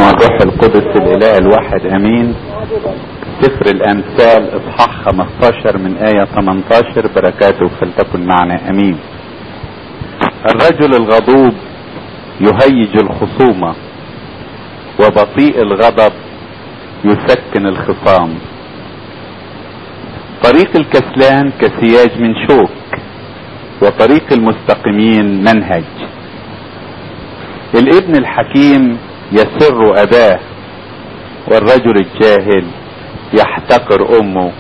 والروح القدس الاله الواحد امين سفر الامثال اصحاح 15 من ايه 18 بركاته فلتكن معنا امين الرجل الغضوب يهيج الخصومه وبطيء الغضب يسكن الخصام طريق الكسلان كسياج من شوك وطريق المستقيمين منهج الابن الحكيم يسر اباه والرجل الجاهل يحتقر امه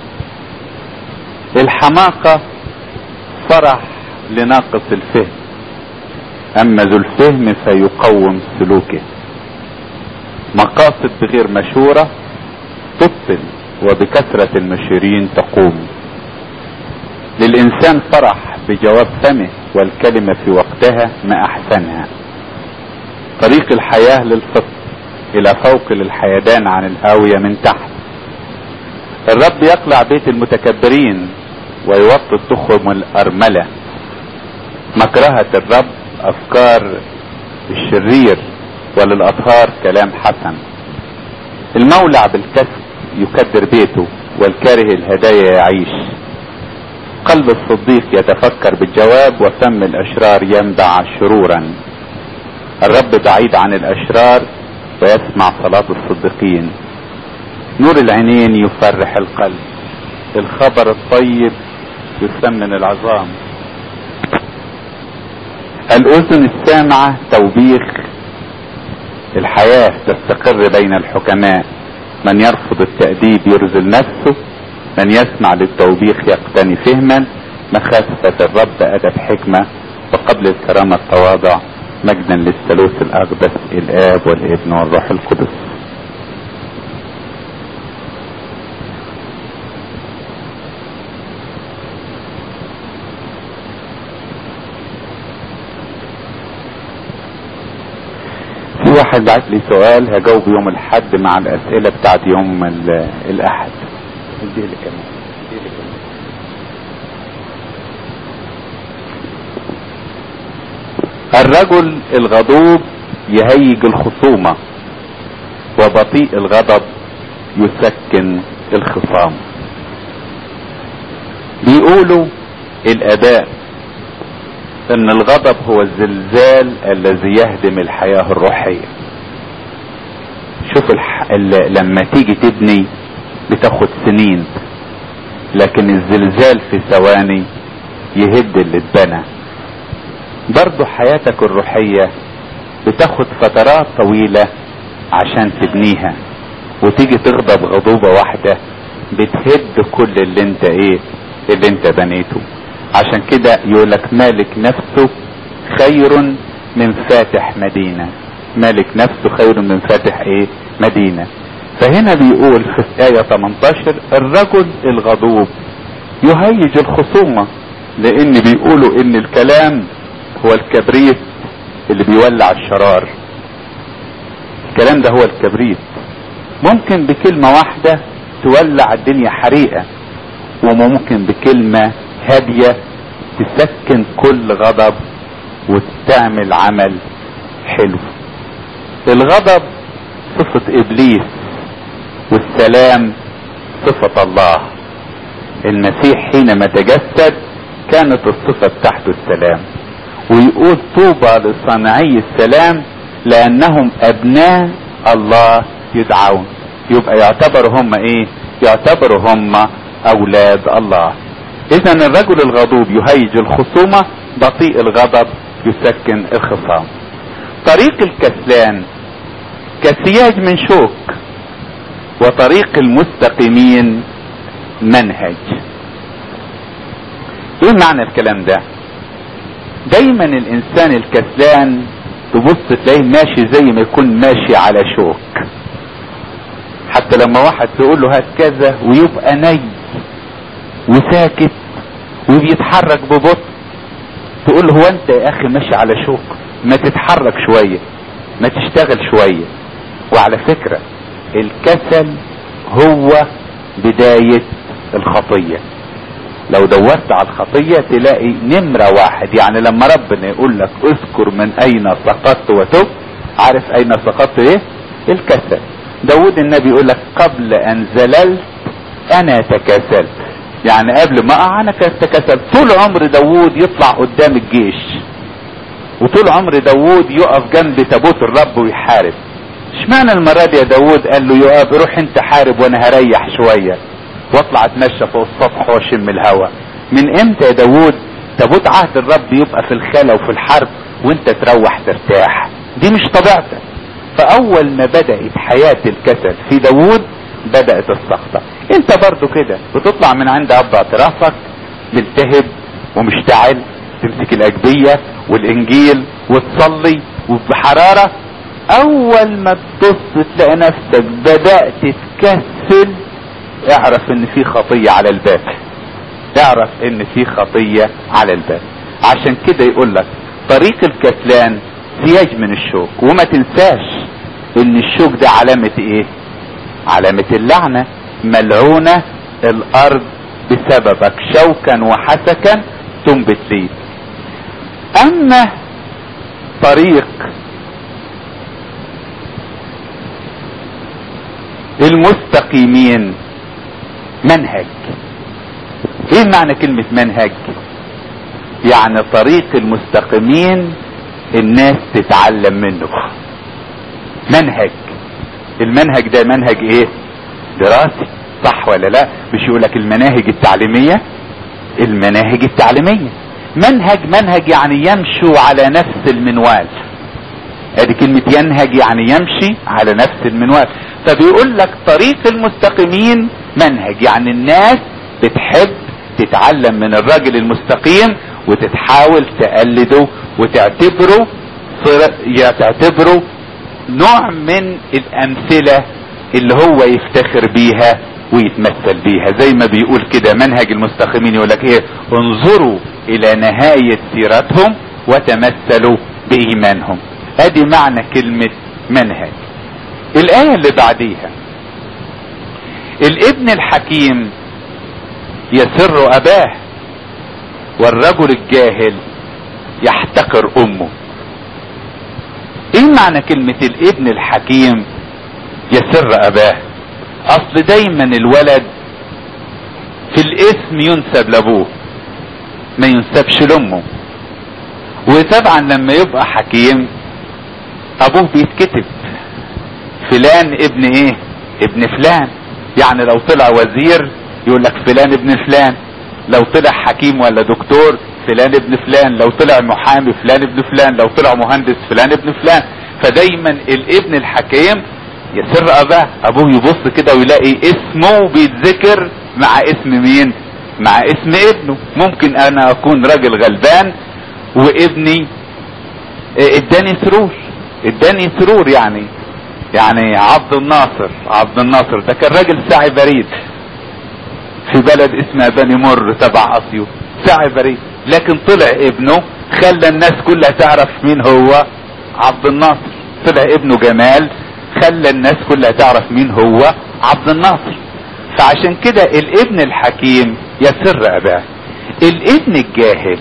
الحماقة فرح لناقص الفهم اما ذو الفهم فيقوم سلوكه مقاصد بغير مشورة تبطل وبكثرة المشيرين تقوم للإنسان فرح بجواب فمه والكلمة في وقتها ما أحسنها طريق الحياة للفطر إلى فوق للحيدان عن الهاوية من تحت الرب يقلع بيت المتكبرين ويوطي التخم الأرملة مكرهة الرب أفكار الشرير وللأطهار كلام حسن المولع بالكسب يكدر بيته والكاره الهدايا يعيش قلب الصديق يتفكر بالجواب وفم الاشرار ينبع شرورا الرب بعيد عن الاشرار ويسمع صلاة الصديقين نور العينين يفرح القلب الخبر الطيب يسمن العظام الاذن السامعة توبيخ الحياة تستقر بين الحكماء من يرفض التأديب يرزل نفسه من يسمع للتوبيخ يقتني فهما مخافة الرب أدب حكمة وقبل الكرامة التواضع مجدا للثالوث الأقدس الآب والابن والروح القدس في واحد بعت لي سؤال هجاوب يوم الحد مع الأسئلة بتاعت يوم الأحد اديه لي كمان اديه لي كمان الرجل الغضوب يهيج الخصومة وبطيء الغضب يسكن الخصام بيقولوا الاباء ان الغضب هو الزلزال الذي يهدم الحياة الروحية شوف الح... لما تيجي تبني بتاخد سنين لكن الزلزال في ثواني يهد اللي اتبنى برضو حياتك الروحية بتاخد فترات طويلة عشان تبنيها وتيجي تغضب غضوبة واحدة بتهد كل اللي انت ايه اللي انت بنيته عشان كده يقولك مالك نفسه خير من فاتح مدينة مالك نفسه خير من فاتح ايه مدينة فهنا بيقول في آية 18 الرجل الغضوب يهيج الخصومة لان بيقولوا ان الكلام هو الكبريت اللي بيولع الشرار الكلام ده هو الكبريت ممكن بكلمة واحدة تولع الدنيا حريقة وممكن بكلمة هادية تسكن كل غضب وتعمل عمل حلو الغضب صفة ابليس والسلام صفة الله المسيح حينما تجسد كانت الصفة بتاعته السلام ويقول طوبى لصانعي السلام لانهم ابناء الله يدعون يبقى يعتبروا هم ايه يعتبروا هم اولاد الله اذا الرجل الغضوب يهيج الخصومة بطيء الغضب يسكن الخصام طريق الكسلان كسياج من شوك وطريق المستقيمين منهج ايه معنى الكلام ده دايما الانسان الكسلان تبص تلاقيه ماشي زي ما يكون ماشي على شوك حتى لما واحد تقول له هات كذا ويبقى ني وساكت وبيتحرك ببطء تقول له هو انت يا اخي ماشي على شوك ما تتحرك شوية ما تشتغل شوية وعلى فكرة الكسل هو بداية الخطية لو دورت على الخطية تلاقي نمرة واحد يعني لما ربنا يقول لك اذكر من اين سقطت وتب عارف اين سقطت ايه الكسل داود النبي يقول لك قبل ان زللت انا تكاسلت يعني قبل ما اقع انا تكاسلت طول عمر داود يطلع قدام الجيش وطول عمر داود يقف جنب تابوت الرب ويحارب اشمعنى المرة دي يا داود قال له يقف روح انت حارب وانا هريح شوية واطلع اتمشى فوق السطح واشم الهواء من امتى يا داود تابوت عهد الرب يبقى في الخلا وفي الحرب وانت تروح ترتاح دي مش طبيعتك فاول ما بدأت حياة الكسل في داود بدأت السقطة انت برضو كده بتطلع من عند اب اعترافك ملتهب ومشتعل تمسك الاجبية والانجيل وتصلي وبحرارة اول ما تبص تلاقي نفسك بدأت تتكسل اعرف ان في خطية على الباب اعرف ان في خطية على الباب عشان كده يقول لك طريق الكسلان سياج من الشوك وما تنساش ان الشوك ده علامة ايه علامة اللعنة ملعونة الارض بسببك شوكا وحسكا تنبت لي اما طريق المستقيمين منهج ايه معنى كلمة منهج يعني طريق المستقيمين الناس تتعلم منه منهج المنهج ده منهج ايه دراسي صح ولا لا مش يقولك المناهج التعليمية المناهج التعليمية منهج منهج يعني يمشوا على نفس المنوال ادي كلمة ينهج يعني يمشي على نفس المنوال فبيقول لك طريق المستقيمين منهج يعني الناس بتحب تتعلم من الراجل المستقيم وتتحاول تقلده وتعتبره تعتبره نوع من الامثلة اللي هو يفتخر بيها ويتمثل بيها زي ما بيقول كده منهج المستقيمين يقول لك ايه انظروا الى نهاية سيرتهم وتمثلوا بايمانهم ادي معنى كلمة منهج الاية اللي بعديها الابن الحكيم يسر اباه والرجل الجاهل يحتقر امه ايه معنى كلمة الابن الحكيم يسر اباه اصل دايما الولد في الاسم ينسب لابوه ما ينسبش لامه وطبعا لما يبقى حكيم ابوه بيتكتب فلان ابن ايه ابن فلان يعني لو طلع وزير يقول لك فلان ابن فلان لو طلع حكيم ولا دكتور فلان ابن فلان لو طلع محامي فلان ابن فلان لو طلع مهندس فلان ابن فلان فدايما الابن الحكيم يسر اباه ابوه يبص كده ويلاقي اسمه بيتذكر مع اسم مين مع اسم ابنه ممكن انا اكون راجل غلبان وابني اداني سرور اداني سرور يعني يعني عبد الناصر عبد الناصر ده كان راجل ساعي بريد في بلد اسمها بني مر تبع اسيوط ساعي بريد لكن طلع ابنه خلى الناس كلها تعرف مين هو عبد الناصر طلع ابنه جمال خلى الناس كلها تعرف مين هو عبد الناصر فعشان كده الابن الحكيم يسر اباه الابن الجاهل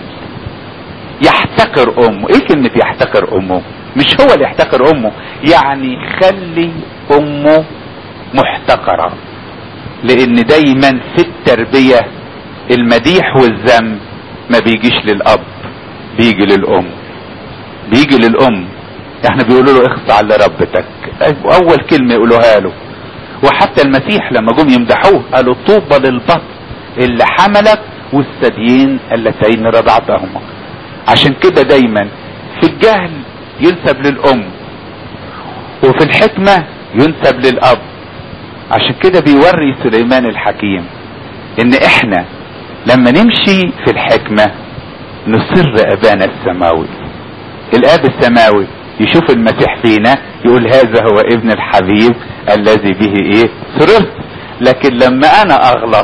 يحتقر امه ايه كلمة يحتقر امه مش هو اللي يحتقر امه يعني خلي امه محتقرة لان دايما في التربية المديح والذم ما بيجيش للاب بيجي للام بيجي للام احنا بيقولوا له اخص على ربتك اول كلمة يقولوها له وحتى المسيح لما جم يمدحوه قالوا طوبى للبطن اللي حملك والثديين اللتين رضعتهما عشان كده دايما في الجهل ينسب للام وفي الحكمة ينسب للاب عشان كده بيوري سليمان الحكيم ان احنا لما نمشي في الحكمة نسر ابانا السماوي الاب السماوي يشوف المسيح فينا يقول هذا هو ابن الحبيب الذي به ايه سررت لكن لما انا اغلط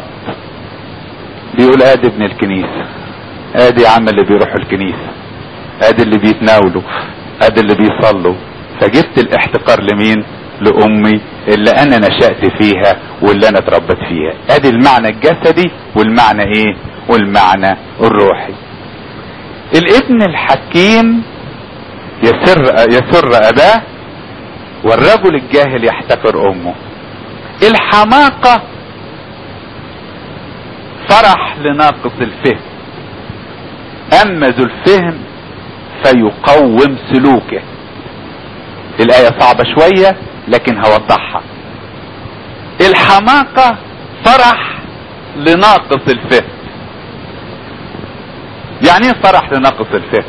بيقول ادي ابن الكنيسة ادي يا عم اللي بيروحوا الكنيسة ادي اللي بيتناولوا ادي اللي بيصلوا فجبت الاحتقار لمين لامي اللي انا نشأت فيها واللي انا اتربت فيها ادي المعنى الجسدي والمعنى ايه والمعنى الروحي الابن الحكيم يسر يسر اباه والرجل الجاهل يحتقر امه الحماقة فرح لناقص الفهم اما ذو الفهم فيقوم سلوكه الاية صعبة شوية لكن هوضحها الحماقة فرح لناقص الفهم يعني ايه فرح لناقص الفهم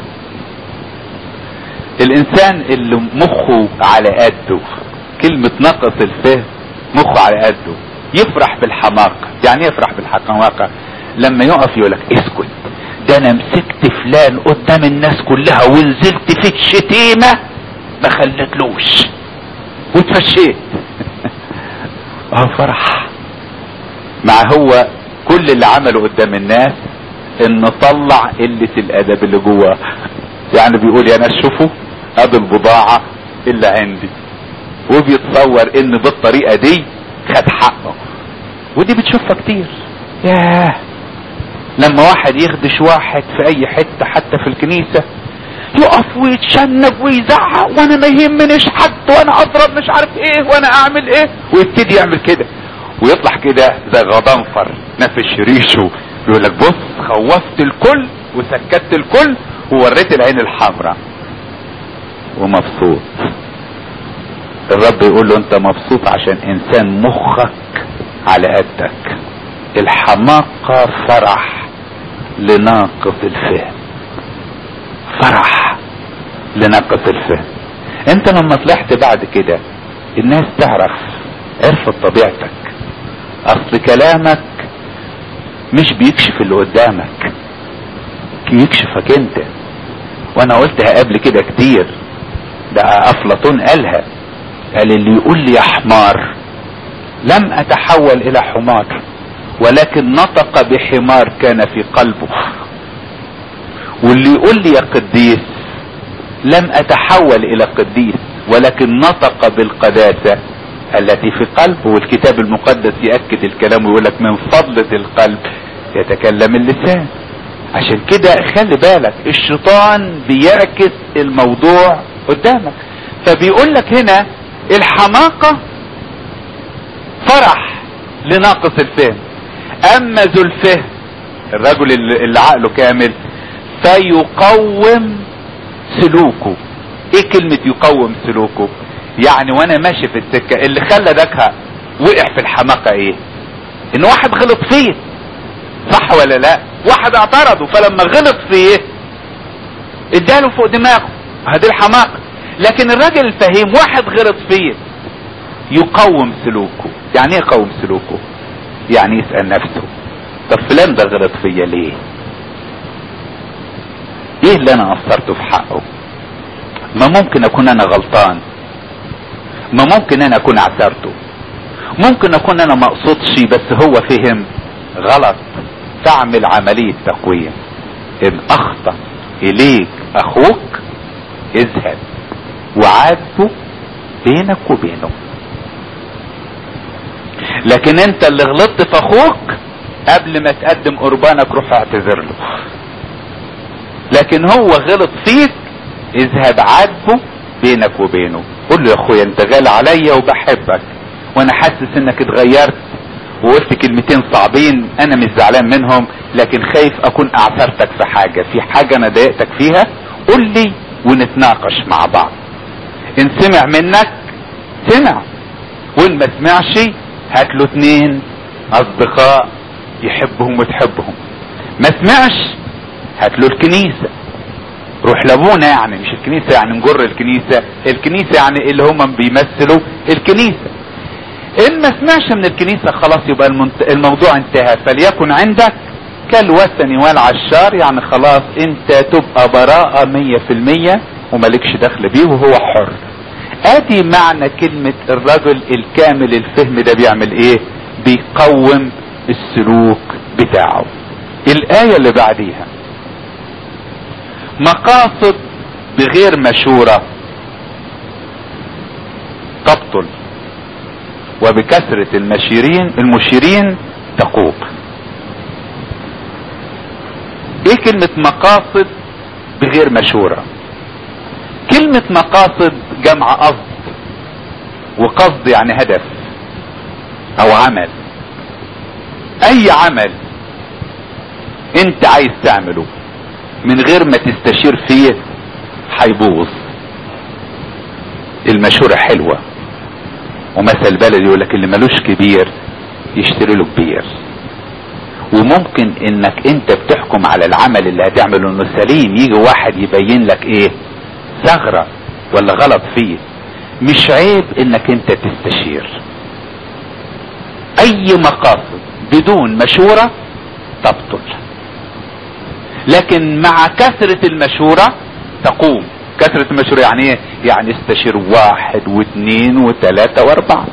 الانسان اللي مخه على قده كلمة ناقص الفهم مخه على قده يفرح بالحماقة يعني ايه يفرح بالحماقة لما يقف يقولك اسكت ده انا مسكت فلان قدام الناس كلها ونزلت فيك شتيمة ما خلتلوش واتفشيت اه فرح مع هو كل اللي عمله قدام الناس ان طلع قلة الادب اللي جواه يعني بيقول يا ناس شوفوا ادي البضاعة اللي عندي وبيتصور ان بالطريقة دي خد حقه ودي بتشوفها كتير ياه لما واحد يخدش واحد في اي حتة حتى في الكنيسة يقف ويتشنج ويزعق وانا ما يهمنيش حد وانا اضرب مش عارف ايه وانا اعمل ايه ويبتدي يعمل كده ويطلع كده زي غضنفر نفش ريشه يقول لك بص خوفت الكل وسكت الكل ووريت العين الحمراء ومبسوط الرب يقول له انت مبسوط عشان انسان مخك على قدك الحماقة فرح لناقص الفهم فرح لناقص الفهم انت لما طلعت بعد كده الناس تعرف عرفت طبيعتك اصل كلامك مش بيكشف اللي قدامك يكشفك انت وانا قلتها قبل كده كتير ده افلاطون قالها قال اللي يقول لي يا حمار لم اتحول الى حمار ولكن نطق بحمار كان في قلبه واللي يقول لي يا قديس لم اتحول الى قديس ولكن نطق بالقداسة التي في قلبه والكتاب المقدس يأكد الكلام ويقول لك من فضلة القلب يتكلم اللسان عشان كده خلي بالك الشيطان بيعكس الموضوع قدامك فبيقول لك هنا الحماقة فرح لناقص الفهم اما ذو الفهم الرجل اللي عقله كامل فيقوم سلوكه ايه كلمة يقوم سلوكه يعني وانا ماشي في السكة اللي خلى دكها وقع في الحماقة ايه ان واحد غلط فيه صح ولا لا واحد اعترضه فلما غلط فيه اداله فوق دماغه هذه الحماقة لكن الراجل الفهيم واحد غلط فيه يقوم سلوكه يعني ايه يقوم سلوكه يعني يسأل نفسه طب فلان ده غلط فيا ليه ايه اللي انا قصرته في حقه ما ممكن اكون انا غلطان ما ممكن انا اكون اعترته ممكن اكون انا ما اقصدش بس هو فهم غلط تعمل عملية تقوية ان اخطأ اليك اخوك اذهب وعاتبه بينك وبينه لكن انت اللي غلطت في اخوك قبل ما تقدم قربانك روح اعتذر له لكن هو غلط فيك اذهب عاتبه بينك وبينه قول له يا اخويا انت غالي عليا وبحبك وانا حاسس انك اتغيرت وقلت كلمتين صعبين انا مش زعلان منهم لكن خايف اكون اعثرتك في حاجة في حاجة انا ضايقتك فيها قول لي ونتناقش مع بعض ان سمع منك سمع وان ما سمعش هات له اتنين اصدقاء يحبهم وتحبهم ما سمعش هات له الكنيسة روح لابونا يعني مش الكنيسة يعني نجر الكنيسة الكنيسة يعني اللي هم بيمثلوا الكنيسة ان ما سمعش من الكنيسة خلاص يبقى المنت... الموضوع انتهى فليكن عندك كالوثني والعشار يعني خلاص انت تبقى براءة مية في المية وملكش دخل بيه وهو حر ادي معنى كلمة الرجل الكامل الفهم ده بيعمل ايه بيقوم السلوك بتاعه الاية اللي بعديها مقاصد بغير مشورة تبطل وبكثرة المشيرين المشيرين تقوم ايه كلمة مقاصد بغير مشورة كلمة مقاصد جمع قصد وقصد يعني هدف او عمل اي عمل انت عايز تعمله من غير ما تستشير فيه هيبوظ المشورة حلوة ومثل بلدي يقول لك اللي ملوش كبير يشتري له كبير وممكن انك انت بتحكم على العمل اللي هتعمله انه سليم يجي واحد يبين لك ايه ثغرة ولا غلط فيه مش عيب انك انت تستشير اي مقاصد بدون مشورة تبطل لكن مع كثرة المشورة تقوم كثرة المشورة يعني ايه يعني استشير واحد واثنين وثلاثة واربعة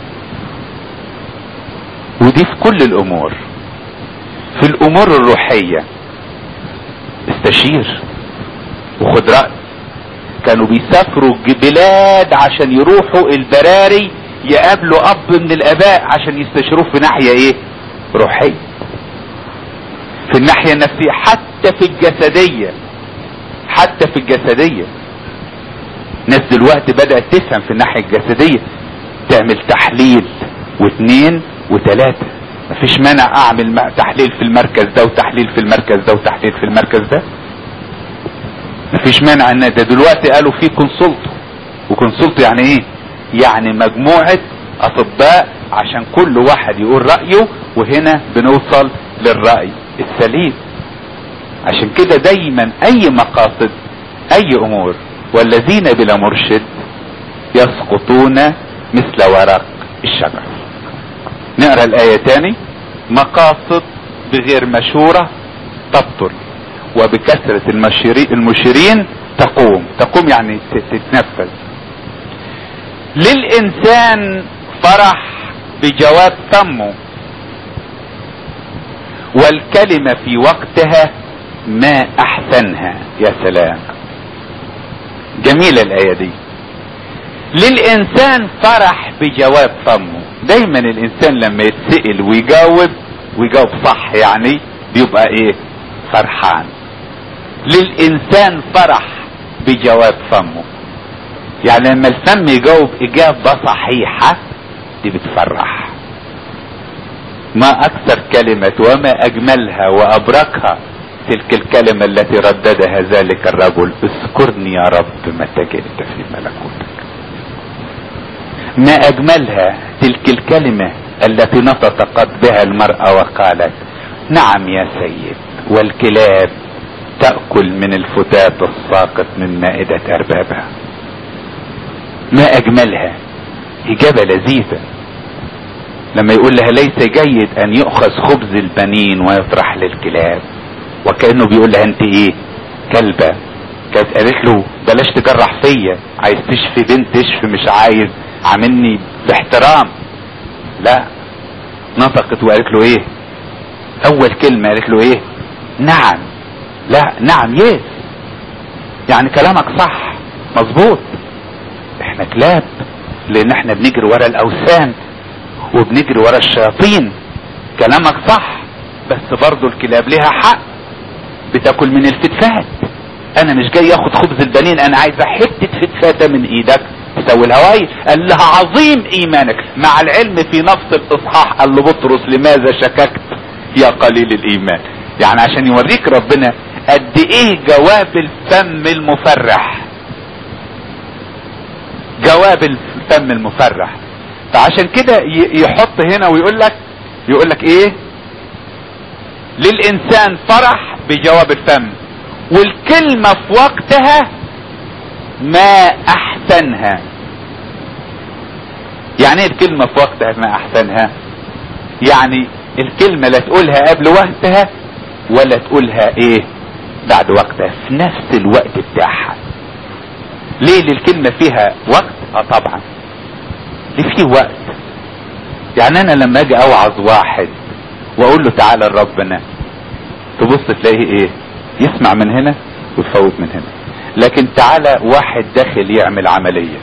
ودي في كل الامور في الامور الروحية استشير وخد رأي كانوا بيسافروا بلاد عشان يروحوا البراري يقابلوا اب من الاباء عشان يستشيروه في ناحية ايه روحية في الناحية النفسية حتى في الجسدية حتى في الجسدية ناس دلوقتي بدأت تفهم في الناحية الجسدية تعمل تحليل واثنين وثلاثة مفيش مانع اعمل تحليل في المركز ده وتحليل في المركز ده وتحليل في المركز ده مفيش مانع ان ده دلوقتي قالوا في كونسلت وكونسلت يعني ايه يعني مجموعة اطباء عشان كل واحد يقول رأيه وهنا بنوصل للرأي السليم عشان كده دايما اي مقاصد اي امور والذين بلا مرشد يسقطون مثل ورق الشجر نقرا الايه تاني مقاصد بغير مشورة تبطل وبكثرة المشيرين, المشيرين تقوم تقوم يعني تتنفذ للانسان فرح بجواب فمه والكلمة في وقتها ما احسنها يا سلام جميلة الاية دي للانسان فرح بجواب فمه دايما الانسان لما يتسئل ويجاوب ويجاوب صح يعني بيبقى ايه فرحان للانسان فرح بجواب فمه يعني لما الفم يجاوب اجابة صحيحة دي بتفرح ما اكثر كلمة وما اجملها وابركها تلك الكلمة التي رددها ذلك الرجل اذكرني يا رب متى جئت في ملكوتك ما اجملها تلك الكلمة التي نطقت بها المرأة وقالت نعم يا سيد والكلاب تأكل من الفتات الساقط من مائدة اربابها ما اجملها اجابة لذيذة لما يقول لها ليس جيد ان يؤخذ خبز البنين ويطرح للكلاب وكأنه بيقول لها انت ايه كلبة كانت قالت له بلاش تجرح فيا عايز تشفي بنت تشفي مش عايز عاملني باحترام لا نطقت وقالت له ايه اول كلمة قالت له ايه نعم لا نعم يس يعني كلامك صح مظبوط احنا كلاب لان احنا بنجري ورا الاوثان وبنجري ورا الشياطين كلامك صح بس برضو الكلاب ليها حق بتاكل من الفتفات انا مش جاي اخد خبز البنين انا عايزه حته فتفاته من ايدك تسوي الهواي قال لها عظيم ايمانك مع العلم في نفس الاصحاح قال له بطرس لماذا شككت يا قليل الايمان يعني عشان يوريك ربنا قد ايه جواب الفم المفرح جواب الفم المفرح فعشان كده يحط هنا ويقول لك يقول لك ايه للانسان فرح بجواب الفم والكلمة في وقتها ما احسنها يعني ايه الكلمة في وقتها ما احسنها يعني الكلمة لا تقولها قبل وقتها ولا تقولها ايه بعد وقتها في نفس الوقت بتاعها ليه للكلمة فيها وقت اه طبعا ليه في وقت يعني انا لما اجي اوعظ واحد واقول له تعالى لربنا تبص تلاقيه ايه يسمع من هنا ويفوت من هنا لكن تعالى واحد داخل يعمل عملية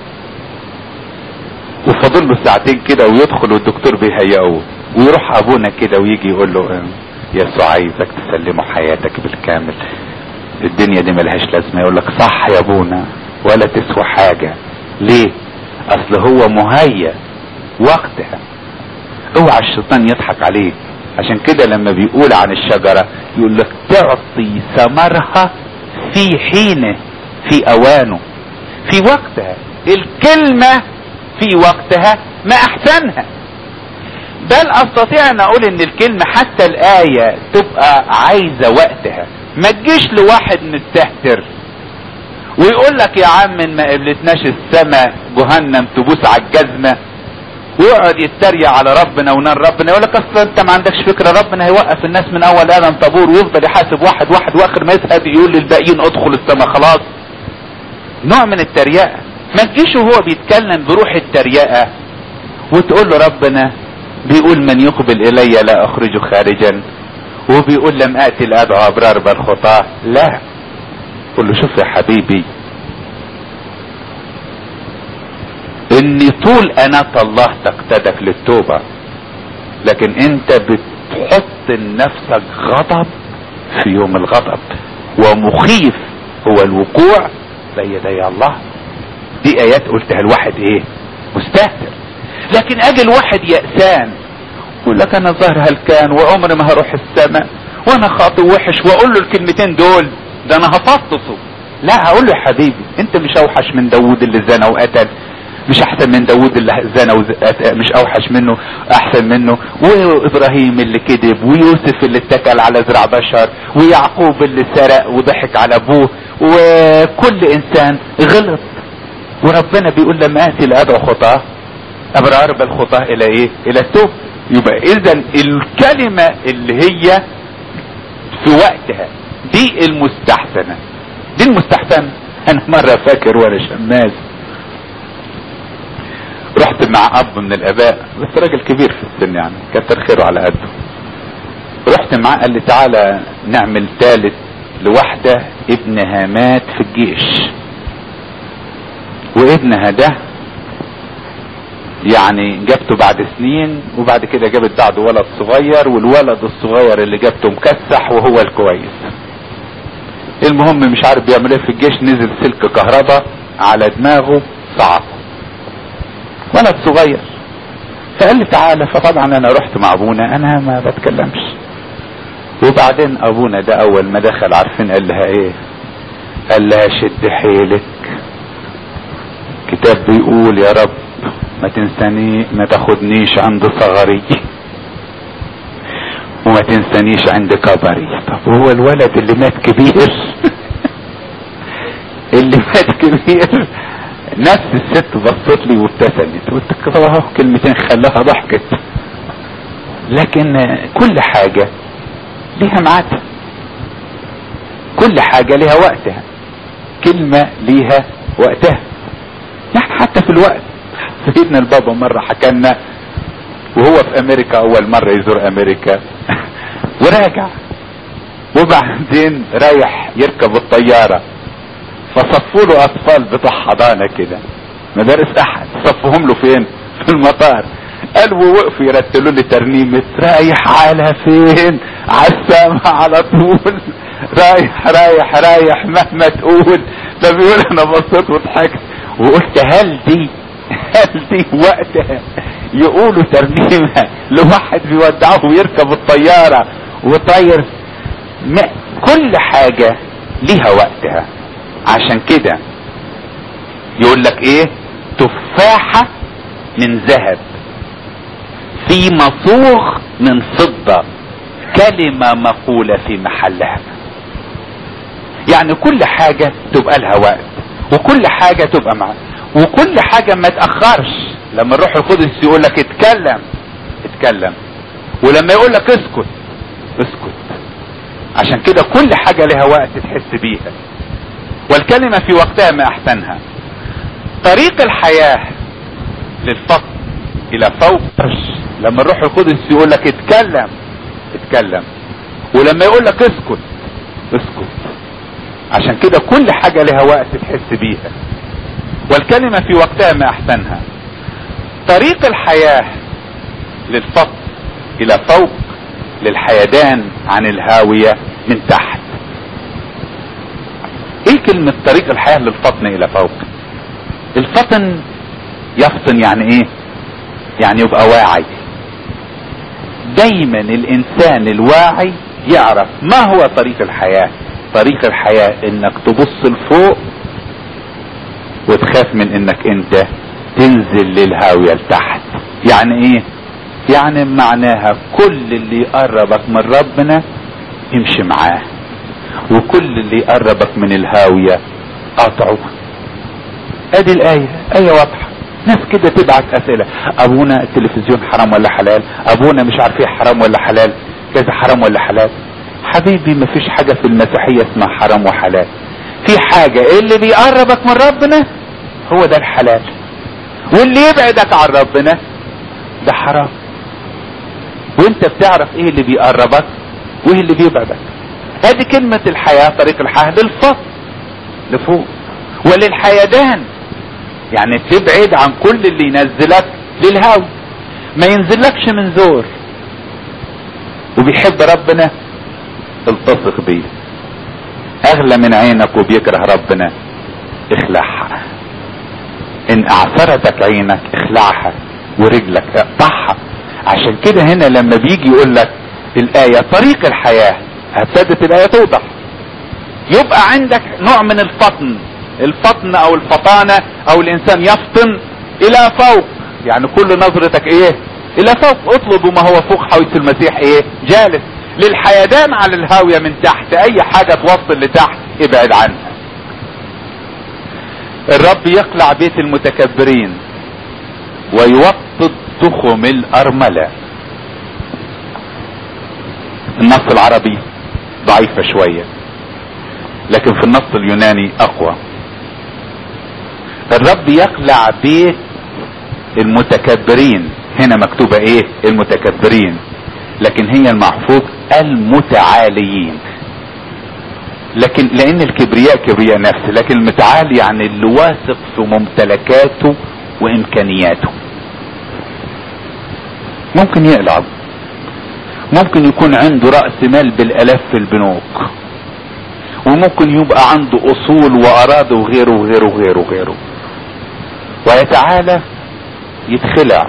وفاضل له ساعتين كده ويدخل والدكتور بيهيئه ويروح ابونا كده ويجي يقول له يسوع عايزك تسلمه حياتك بالكامل الدنيا دي ملهاش لازمه يقول لك صح يا ابونا ولا تسوى حاجه ليه اصل هو مهيأ وقتها اوعى الشيطان يضحك عليك عشان كده لما بيقول عن الشجرة يقول لك تعطي ثمرها في حينه في اوانه في وقتها الكلمة في وقتها ما احسنها بل استطيع ان اقول ان الكلمة حتى الاية تبقى عايزة وقتها ما تجيش لواحد مستهتر ويقول لك يا عم ما قبلتناش السماء جهنم تبوس على الجزمة ويقعد يتريق على ربنا ونار ربنا يقول لك اصل انت ما عندكش فكره ربنا هيوقف الناس من اول ادم طابور ويفضل يحاسب واحد واحد واخر ما يزهد يقول للباقيين ادخل السماء خلاص نوع من التريقه ما تجيش وهو بيتكلم بروح التريقه وتقول له ربنا بيقول من يقبل الي لا اخرجه خارجا وبيقول لم اتي لادعو ابرار بل خطاه لا قل له شوف يا حبيبي ان طول اناة الله تقتدك للتوبة لكن انت بتحط لنفسك غضب في يوم الغضب ومخيف هو الوقوع بين يدي الله دي ايات قلتها الواحد ايه مستهتر لكن اجي الواحد يأسان يقول لك انا ظهر هلكان وعمري ما هروح السماء وانا خاطئ وحش واقول له الكلمتين دول ده انا هفطسه لا هقول له يا حبيبي انت مش اوحش من داوود اللي زنى وقتل مش احسن من داوود اللي زنى مش اوحش منه احسن منه وابراهيم اللي كذب ويوسف اللي اتكل على زرع بشر ويعقوب اللي سرق وضحك على ابوه وكل انسان غلط وربنا بيقول لما اتي لادعو خطاه ابرار بالخطاه الى ايه الى التوب يبقى اذا الكلمة اللي هي في وقتها دي المستحسنة دي المستحسنة انا مرة فاكر وانا شماس رحت مع اب من الاباء بس راجل كبير في السن يعني كتر خيره على قده رحت معاه قال لي تعالى نعمل ثالث لواحدة ابنها مات في الجيش وابنها ده يعني جابته بعد سنين وبعد كده جابت بعده ولد صغير والولد الصغير اللي جابته مكسح وهو الكويس المهم مش عارف بيعمل ايه في الجيش نزل سلك كهرباء على دماغه صعقه ولد صغير فقال لي تعالى فطبعا انا رحت مع ابونا انا ما بتكلمش وبعدين ابونا ده اول ما دخل عارفين قال لها ايه قال لها شد حيلك كتاب بيقول يا رب ما تنساني ما تاخدنيش عند صغري وما تنسانيش عند كبري طب هو الولد اللي مات كبير اللي مات كبير نفس الست بصت لي وابتسمت قلت كده اهو كلمتين خلاها ضحكت لكن كل حاجة ليها ميعادها كل حاجة ليها وقتها كلمة ليها وقتها يعني حتى في الوقت سيدنا البابا مرة حكى لنا وهو في امريكا اول مرة يزور امريكا وراجع وبعدين رايح يركب الطيارة فصفوا له اطفال بتوع حضانة كده مدارس احد صفهم له فين في المطار قال ووقفوا يرتلوا لي ترنيمة رايح على فين على السما على طول رايح رايح رايح مهما تقول فبيقول انا بصيت وضحكت وقلت هل دي هل دي وقتها يقولوا ترنيمة لواحد بيودعه ويركب الطيارة وطاير كل حاجة ليها وقتها عشان كده يقول لك ايه تفاحة من ذهب في مصوغ من فضة كلمة مقولة في محلها يعني كل حاجة تبقى لها وقت وكل حاجة تبقى معها وكل حاجة ما تأخرش لما الروح القدس يقول لك اتكلم اتكلم ولما يقول لك اسكت اسكت عشان كده كل حاجة لها وقت تحس بيها والكلمة في وقتها ما احسنها طريق الحياة للفقر الى فوق لما الروح القدس يقول لك اتكلم اتكلم ولما يقول لك اسكت اسكت عشان كده كل حاجة لها وقت تحس بيها والكلمة في وقتها ما احسنها طريق الحياة للفقر الى فوق للحيدان عن الهاوية من تحت ايه كلمة طريق الحياة للفطن الى فوق الفطن يفطن يعني ايه يعني يبقى واعي دايما الانسان الواعي يعرف ما هو طريق الحياة طريق الحياة انك تبص لفوق وتخاف من انك انت تنزل للهاوية لتحت يعني ايه يعني معناها كل اللي يقربك من ربنا امشي معاه وكل اللي يقربك من الهاوية قطعه ادي الاية اية واضحة ناس كده تبعت اسئلة ابونا التلفزيون حرام ولا حلال ابونا مش عارف ايه حرام ولا حلال كذا حرام ولا حلال حبيبي مفيش حاجة في المسيحية اسمها حرام وحلال في حاجة اللي بيقربك من ربنا هو ده الحلال واللي يبعدك عن ربنا ده حرام وانت بتعرف ايه اللي بيقربك وايه اللي بيبعدك ادي كلمة الحياة طريق الحياة للفصل لفوق وللحيدان يعني تبعد عن كل اللي ينزلك للهوى ما ينزلكش من زور وبيحب ربنا التصق بيه اغلى من عينك وبيكره ربنا اخلعها ان اعثرتك عينك اخلعها ورجلك اقطعها عشان كده هنا لما بيجي يقول لك الاية طريق الحياة ابتدت الاية توضح يبقى عندك نوع من الفطن الفطن او الفطانة او الانسان يفطن الى فوق يعني كل نظرتك ايه الى فوق اطلب ما هو فوق حيث المسيح ايه جالس للحيدان على الهاوية من تحت اي حاجة توصل لتحت ابعد عنها الرب يقلع بيت المتكبرين ويوطد تخم الارملة النص العربي ضعيفة شوية لكن في النص اليوناني اقوى الرب يقلع بيت المتكبرين هنا مكتوبة ايه المتكبرين لكن هي المحفوظ المتعاليين لكن لان الكبرياء كبرياء نفس لكن المتعالي يعني اللي واثق في ممتلكاته وامكانياته ممكن يقلع ممكن يكون عنده رأس مال بالالاف في البنوك وممكن يبقى عنده اصول واراضي وغيره وغيره وغيره وغيره ويتعالى يتخلع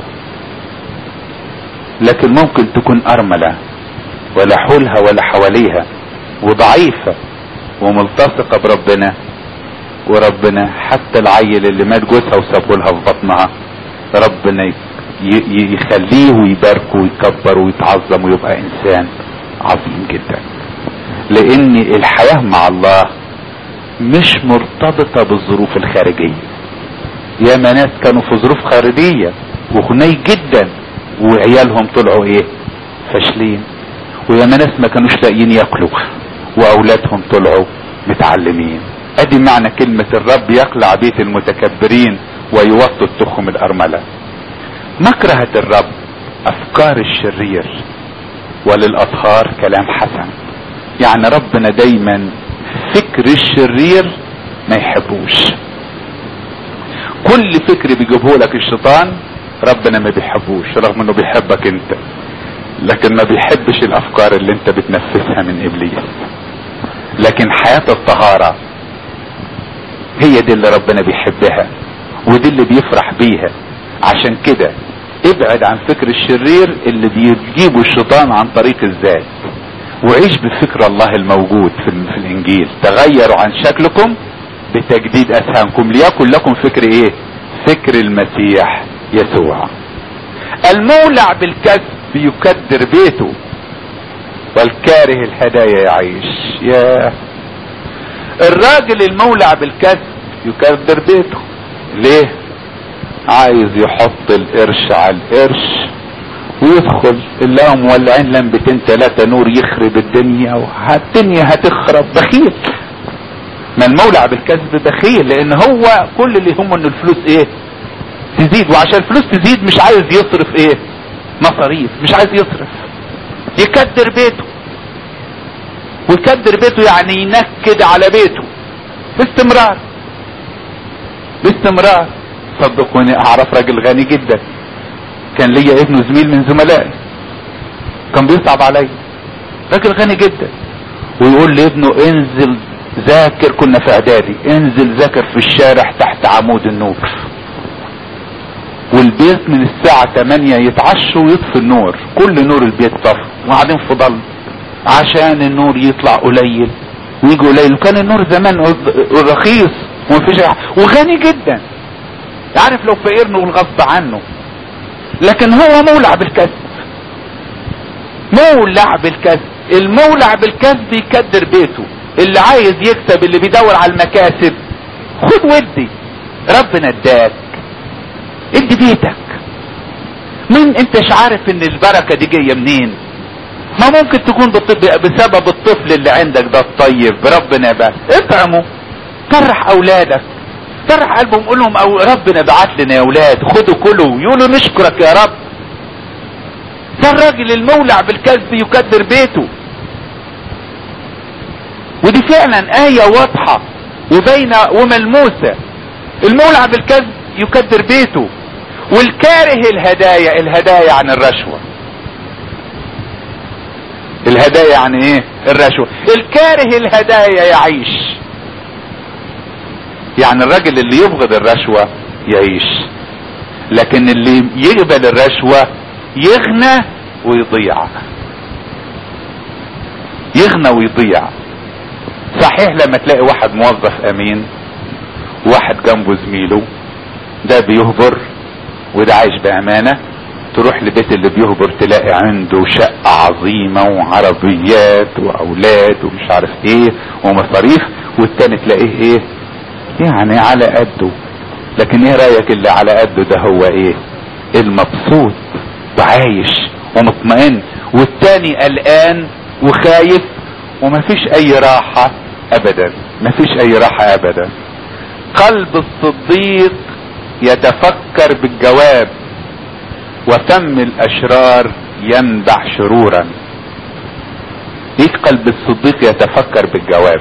لكن ممكن تكون ارملة ولا حولها ولا حواليها وضعيفة وملتصقة بربنا وربنا حتى العيل اللي مات جوزها وسابه لها في بطنها ربنا يخليه ويباركه ويكبر ويتعظم ويبقى انسان عظيم جدا لان الحياة مع الله مش مرتبطة بالظروف الخارجية ياما ناس كانوا في ظروف خارجية وغني جدا وعيالهم طلعوا ايه فاشلين وياما ناس ما كانوش لاقيين ياكلوا واولادهم طلعوا متعلمين ادي معنى كلمة الرب يقلع بيت المتكبرين ويوطد تخم الارملة مكرهة الرب افكار الشرير وللاطهار كلام حسن يعني ربنا دايما فكر الشرير ما يحبوش كل فكر بيجيبه لك الشيطان ربنا ما بيحبوش رغم انه بيحبك انت لكن ما بيحبش الافكار اللي انت بتنفذها من ابليس لكن حياة الطهارة هي دي اللي ربنا بيحبها ودي اللي بيفرح بيها عشان كده ابعد عن فكر الشرير اللي بيجيبه الشيطان عن طريق الذات وعيش بفكر الله الموجود في, في الانجيل تغيروا عن شكلكم بتجديد اذهانكم ليكن لكم فكر ايه فكر المسيح يسوع المولع بالكسب يكدر بيته والكاره الهدايا يعيش يا الراجل المولع بالكسب يكدر بيته ليه عايز يحط القرش على القرش ويدخل اللي مولعين لمبتين ثلاثة نور يخرب الدنيا والدنيا هتخرب بخيل ما المولع بالكسب بخيل لان هو كل اللي يهمه ان الفلوس ايه تزيد وعشان الفلوس تزيد مش عايز يصرف ايه مصاريف مش عايز يصرف يكدر بيته ويكدر بيته يعني ينكد على بيته باستمرار باستمرار صدقوني اعرف راجل غني جدا كان ليا ابنه زميل من زملائي كان بيصعب عليا راجل غني جدا ويقول لابنه انزل ذاكر كنا في اعدادي انزل ذاكر في الشارع تحت عمود النور والبيت من الساعة 8 يتعشوا ويطفي النور كل نور البيت طفى وقاعدين في ضل عشان النور يطلع قليل ويجي قليل وكان النور زمان رخيص ومفيش وغني جدا عارف لو فقير نقول غصب عنه لكن هو مولع بالكسب مولع بالكسب المولع بالكسب يكدر بيته اللي عايز يكسب اللي بيدور على المكاسب خد ودي ربنا اداك ادي بيتك مين انتش عارف ان البركة دي جاية منين ما ممكن تكون بسبب الطفل اللي عندك ده الطيب ربنا بقى اطعمه فرح اولادك فرح قلبهم قول لهم أو ربنا بعت لنا يا اولاد خدوا كلوا يقولوا نشكرك يا رب ده الراجل المولع بالكذب يكدر بيته ودي فعلا آية واضحة وباينة وملموسة المولع بالكذب يكدر بيته والكاره الهدايا الهدايا عن الرشوة الهدايا عن ايه الرشوة الكاره الهدايا يعيش يعني الراجل اللي يبغض الرشوة يعيش لكن اللي يقبل الرشوة يغنى ويضيع يغنى ويضيع صحيح لما تلاقي واحد موظف امين واحد جنبه زميله ده بيهبر وده عايش بامانه تروح لبيت اللي بيهبر تلاقي عنده شقة عظيمة وعربيات واولاد ومش عارف ايه ومصاريف والتاني تلاقيه ايه يعني على قده لكن ايه رايك اللي على قده ده هو ايه المبسوط وعايش ومطمئن والتاني قلقان وخايف ومفيش اي راحة ابدا مفيش اي راحة ابدا قلب الصديق يتفكر بالجواب وفم الاشرار ينبع شرورا ايه قلب الصديق يتفكر بالجواب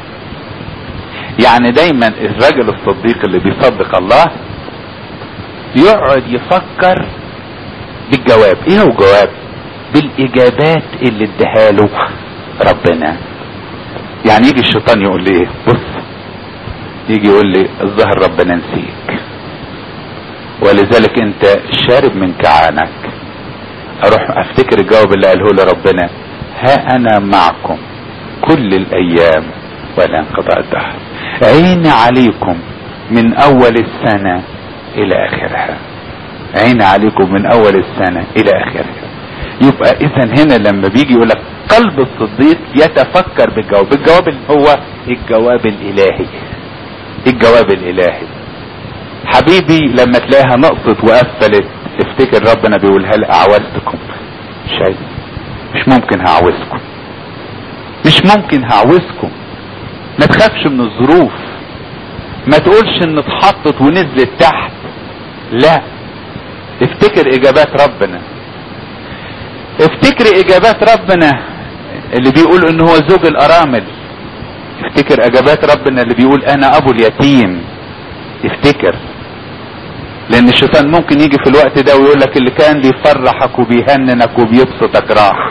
يعني دايما الرجل الصديق اللي بيصدق الله يقعد يفكر بالجواب ايه هو جواب بالاجابات اللي اداها له ربنا يعني يجي الشيطان يقول لي ايه بص يجي يقول لي الظهر ربنا نسيك ولذلك انت شارب من كعانك اروح افتكر الجواب اللي قاله لي ربنا ها انا معكم كل الايام ولا انقضاء الدهر عيني عليكم من اول السنة الى اخرها عيني عليكم من اول السنة الى اخرها يبقى اذا هنا لما بيجي يقول لك قلب الصديق يتفكر بالجواب الجواب اللي هو الجواب الالهي الجواب الالهي حبيبي لما تلاقيها نقصت وقفلت افتكر ربنا بيقولها لك اعوزتكم شيء مش ممكن هعوزكم مش ممكن هعوزكم ما تخافش من الظروف ما تقولش ان اتحطت ونزلت تحت لا افتكر اجابات ربنا افتكر اجابات ربنا اللي بيقول ان هو زوج الارامل افتكر اجابات ربنا اللي بيقول انا ابو اليتيم افتكر لان الشيطان ممكن يجي في الوقت ده ويقول لك اللي كان بيفرحك وبيهننك وبيبسطك راح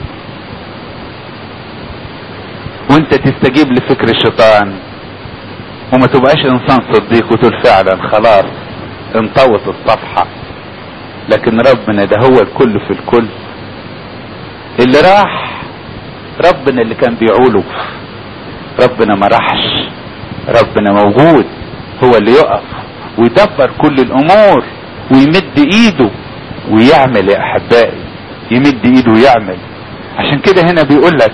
وانت تستجيب لفكر الشيطان وما تبقاش انسان صديق وتقول فعلا خلاص انطوت الصفحة لكن ربنا ده هو الكل في الكل اللي راح ربنا اللي كان بيعوله ربنا ما راحش ربنا موجود هو اللي يقف ويدبر كل الامور ويمد ايده ويعمل يا احبائي يمد ايده ويعمل عشان كده هنا بيقول لك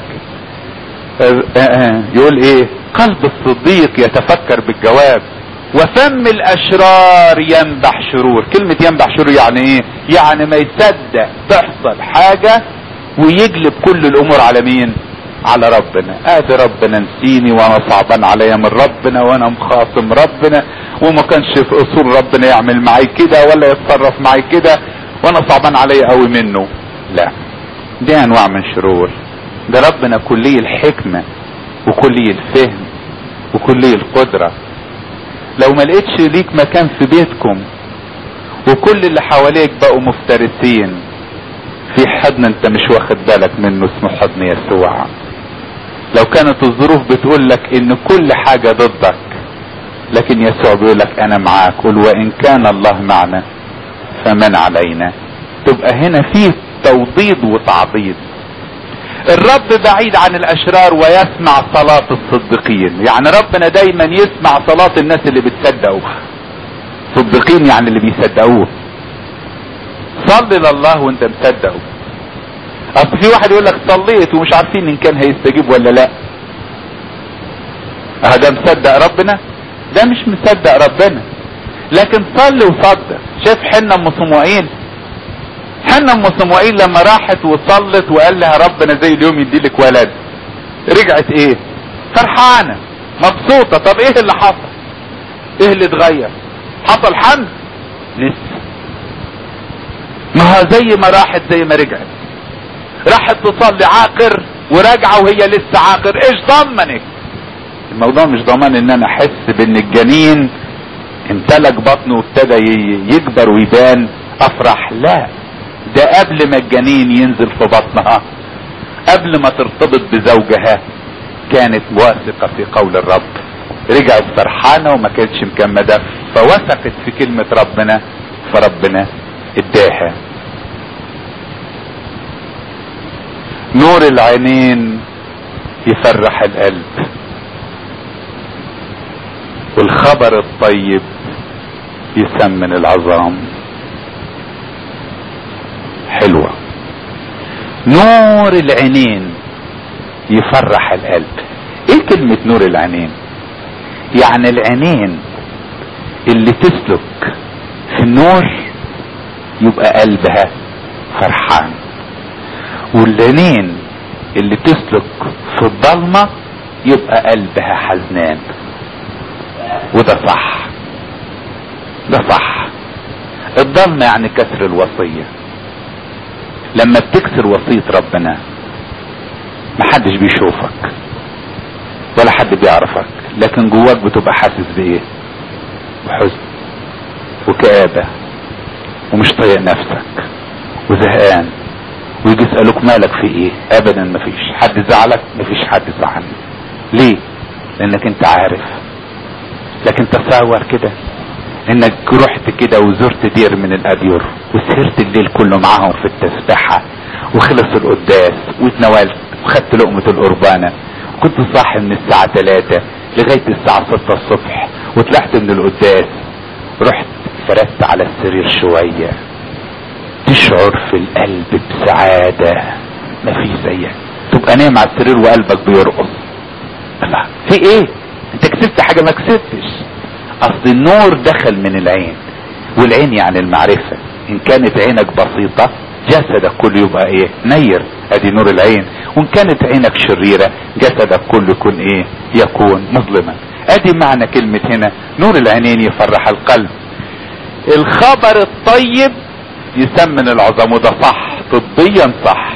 يقول ايه قلب الصديق يتفكر بالجواب وفم الاشرار ينبح شرور كلمة ينبح شرور يعني ايه يعني ما يصدق تحصل حاجة ويجلب كل الامور على مين على ربنا ادي ربنا نسيني وانا صعبان عليا من ربنا وانا مخاصم ربنا وما كانش في اصول ربنا يعمل معي كده ولا يتصرف معي كده وانا صعبان عليا قوي منه لا دي انواع من شرور ده ربنا كلي الحكمة وكلي الفهم وكلي القدرة لو ما لقيتش ليك مكان في بيتكم وكل اللي حواليك بقوا مفترسين في حضن انت مش واخد بالك منه اسمه حضن يسوع لو كانت الظروف بتقول لك ان كل حاجة ضدك لكن يسوع بيقول لك انا معاك قل وان كان الله معنا فمن علينا تبقى هنا فيه توضيد وتعضيد الرب بعيد عن الاشرار ويسمع صلاة الصديقين يعني ربنا دايما يسمع صلاة الناس اللي بتصدقوا صديقين يعني اللي بيصدقوه صلي لله وانت مصدقه اصل في واحد يقول لك صليت ومش عارفين ان كان هيستجيب ولا لا هذا مصدق ربنا ده مش مصدق ربنا لكن صلي وصدق شايف حنا ام صموئيل حنا ام صموئيل لما راحت وصلت وقال لها ربنا زي اليوم يديلك ولد رجعت ايه فرحانه مبسوطه طب ايه اللي حصل ايه اللي اتغير حصل حمل لسه ما هو زي ما راحت زي ما رجعت راحت تصلي عاقر وراجعه وهي لسه عاقر ايش ضمنك الموضوع مش ضمان ان انا احس بان الجنين امتلك بطنه وابتدى يكبر ويبان افرح لا ده قبل ما الجنين ينزل في بطنها قبل ما ترتبط بزوجها كانت واثقة في قول الرب رجعت فرحانة وما كانتش مكمدة فوثقت في كلمة ربنا فربنا اداها نور العينين يفرح القلب والخبر الطيب يسمن العظام حلوة نور العينين يفرح القلب ايه كلمة نور العينين يعني العينين اللي تسلك في النور يبقى قلبها فرحان والعينين اللي تسلك في الضلمة يبقى قلبها حزنان وده صح ده صح الضلمة يعني كسر الوصية لما بتكسر وصية ربنا محدش بيشوفك ولا حد بيعرفك لكن جواك بتبقى حاسس بايه بحزن وكآبة ومش طايق نفسك وزهقان ويجي يسألوك مالك في ايه ابدا مفيش حد زعلك مفيش حد زعلني ليه لانك انت عارف لكن تصور كده انك رحت كده وزرت دير من الادير وسهرت الليل كله معاهم في التسبحة وخلص القداس واتناولت وخدت لقمة القربانة كنت صاحي من الساعة 3 لغاية الساعة 6 الصبح وطلعت من القداس رحت فردت على السرير شوية تشعر في القلب بسعادة ما في زيها تبقى نايم على السرير وقلبك بيرقص الله في ايه انت كسبت حاجة ما كسبتش اصل النور دخل من العين والعين يعني المعرفة ان كانت عينك بسيطة جسدك كله يبقى ايه نير ادي نور العين وان كانت عينك شريرة جسدك كله يكون ايه يكون مظلما ادي معنى كلمة هنا نور العينين يفرح القلب الخبر الطيب يسمن العظام وده صح طبيا صح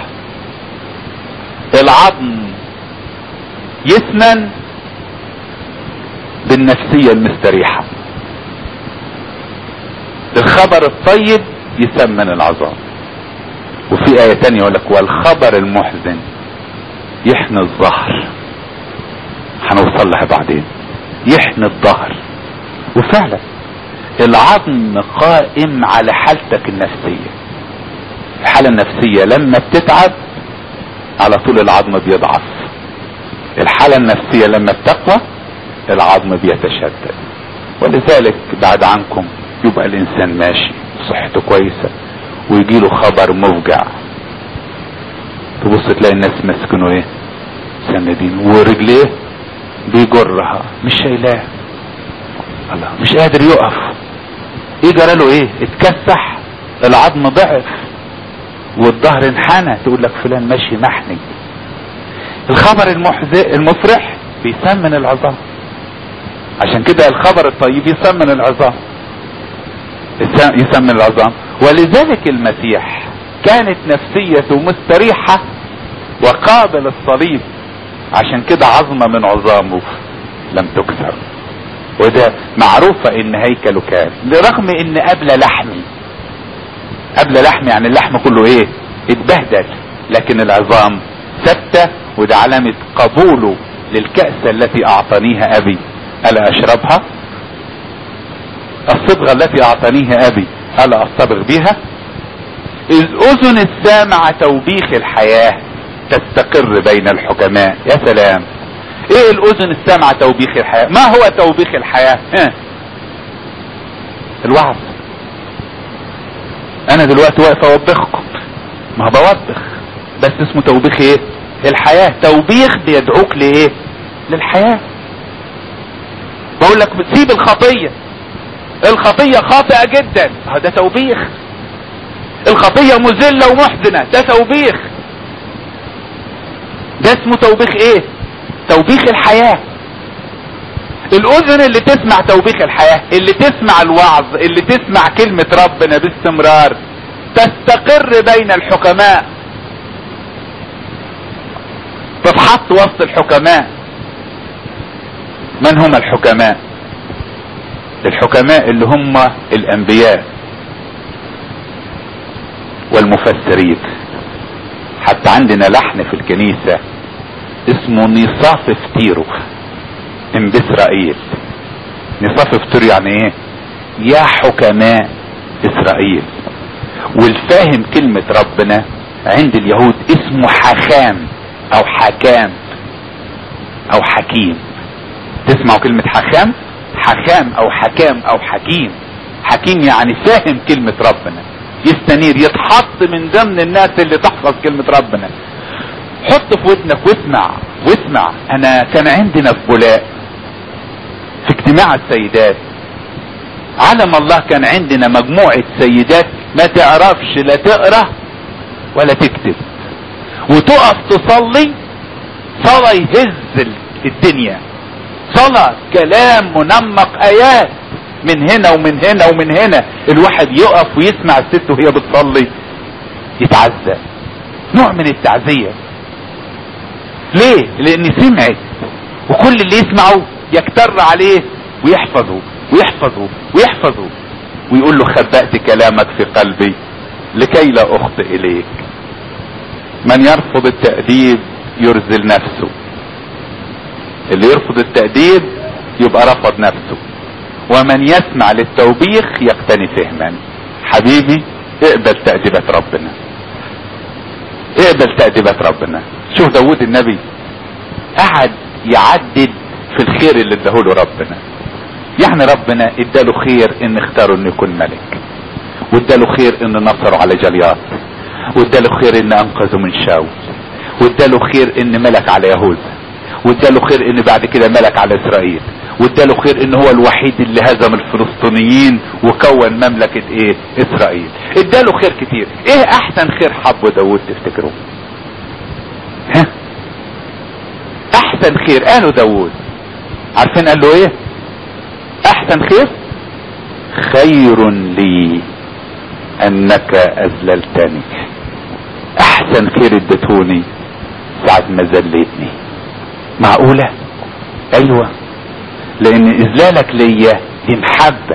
العظم يسمن بالنفسية المستريحة الخبر الطيب يسمن العظام وفي آية تانية يقول لك والخبر المحزن يحني الظهر هنوصل لها بعدين يحني الظهر وفعلا العظم قائم على حالتك النفسية الحالة النفسية لما بتتعب على طول العظم بيضعف الحالة النفسية لما بتقوى العظم بيتشدد ولذلك بعد عنكم يبقى الانسان ماشي صحته كويسة ويجيله خبر مفجع تبص تلاقي الناس ماسكينه ايه سندين ورجليه بيجرها مش شايلاه الله مش قادر يقف ايه جراله ايه اتكسح العظم ضعف والظهر انحنى تقول لك فلان ماشي محنج الخبر المحزن المفرح بيسمن العظام عشان كده الخبر الطيب يسمن العظام يسمن العظام ولذلك المسيح كانت نفسيته مستريحة وقابل الصليب عشان كده عظمة من عظامه لم تكسر وده معروفة ان هيكله كان لرغم ان قبل لحمي قبل لحم يعني اللحم كله ايه اتبهدل لكن العظام ثابتة وده علامة قبوله للكأس التي اعطانيها ابي الا اشربها الصبغة التي اعطانيها ابي الا اصطبغ بيها اذ اذن السامع توبيخ الحياة تستقر بين الحكماء يا سلام ايه الاذن السامعة توبيخ الحياة ما هو توبيخ الحياة ها الوعظ انا دلوقتي واقف اوبخكم ما بوبخ بس اسمه توبيخ ايه الحياة توبيخ بيدعوك لايه للحياة بقول لك سيب الخطية الخطية خاطئة جدا ده توبيخ الخطية مذلة ومحزنة ده توبيخ ده اسمه توبيخ ايه توبيخ الحياة الاذن اللي تسمع توبيخ الحياة اللي تسمع الوعظ اللي تسمع كلمة ربنا باستمرار تستقر بين الحكماء تتحط وسط الحكماء من هم الحكماء الحكماء اللي هم الانبياء والمفسرين حتى عندنا لحن في الكنيسة اسمه نصاف فتيرو ام باسرائيل نصاف فتيرو يعني ايه يا حكماء اسرائيل والفاهم كلمة ربنا عند اليهود اسمه حكام او حكام او حكيم تسمعوا كلمة حكام حكام او حكام او حكيم حكيم يعني فاهم كلمة ربنا يستنير يتحط من ضمن الناس اللي تحفظ كلمة ربنا حط في ودنك واسمع واسمع انا كان عندنا في بولاق في اجتماع السيدات علم الله كان عندنا مجموعة سيدات ما تعرفش لا تقرا ولا تكتب وتقف تصلي صلاة يهز الدنيا صلاة كلام منمق ايات من هنا ومن هنا ومن هنا الواحد يقف ويسمع الست وهي بتصلي يتعزى نوع من التعزية ليه لان سمعت وكل اللي يسمعه يكتر عليه ويحفظه ويحفظه ويحفظه ويقول له خبأت كلامك في قلبي لكي لا اخطئ اليك من يرفض التأديب يرزل نفسه اللي يرفض التأديب يبقى رفض نفسه ومن يسمع للتوبيخ يقتني فهما حبيبي اقبل تأديبة ربنا اقبل تأديبة ربنا شوف داود النبي قعد يعدد في الخير اللي اداهوله ربنا يعني ربنا اداله خير ان اختاره انه يكون ملك واداله خير ان نصره على جليات واداله خير ان انقذه من شاول واداله خير ان ملك على يهوذا واداله خير ان بعد كده ملك على اسرائيل واداله خير ان هو الوحيد اللي هزم الفلسطينيين وكون مملكة ايه اسرائيل اداله خير كتير ايه احسن خير حبه داود تفتكروا ها احسن خير قالوا داود عارفين قال له ايه احسن خير خير لي انك اذللتني احسن خير اديتوني ساعة ما ذليتني معقولة ايوه لان اذلالك ليا دي محبة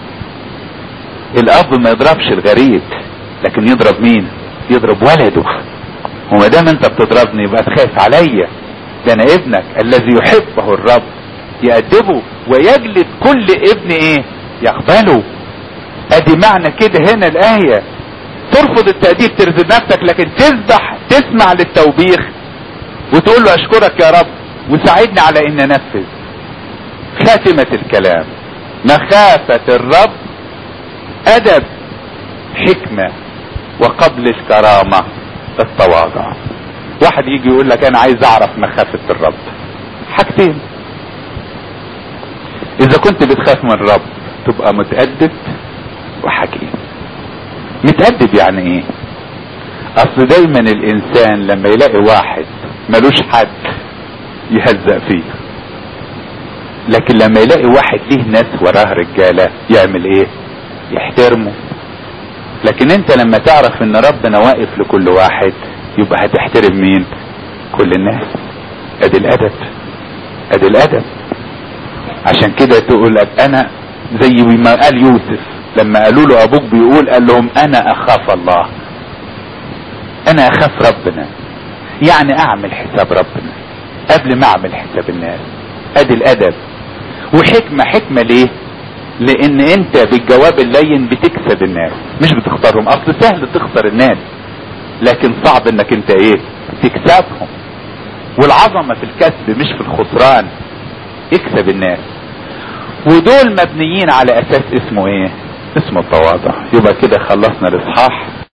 الاب ما يضربش الغريب لكن يضرب مين يضرب ولده وما دام انت بتضربني يبقى تخاف عليا ده انا ابنك الذي يحبه الرب يأدبه ويجلد كل ابن ايه يقبله ادي معنى كده هنا الاية ترفض التأديب ترزق نفسك لكن تسبح تسمع للتوبيخ وتقول له اشكرك يا رب وساعدني على ان انفذ خاتمة الكلام مخافة الرب ادب حكمة وقبل الكرامة التواضع واحد يجي يقول لك انا عايز اعرف مخافة الرب حاجتين اذا كنت بتخاف من الرب تبقى متأدب وحكيم متأدب يعني ايه اصل دايما الانسان لما يلاقي واحد ملوش حد يهزأ فيه لكن لما يلاقي واحد ليه ناس وراه رجالة يعمل ايه يحترمه لكن انت لما تعرف ان ربنا واقف لكل واحد يبقى هتحترم مين كل الناس ادي الادب ادي الادب عشان كده تقول لك انا زي ما قال يوسف لما قالوا له ابوك بيقول قال لهم انا اخاف الله انا اخاف ربنا يعني اعمل حساب ربنا قبل ما اعمل حساب الناس ادي الادب وحكمة حكمة ليه لان انت بالجواب اللين بتكسب الناس مش بتختارهم اصل سهل تخسر الناس لكن صعب انك انت ايه تكسبهم والعظمة في الكسب مش في الخسران اكسب الناس ودول مبنيين على اساس اسمه ايه اسمه التواضع يبقى كده خلصنا الاصحاح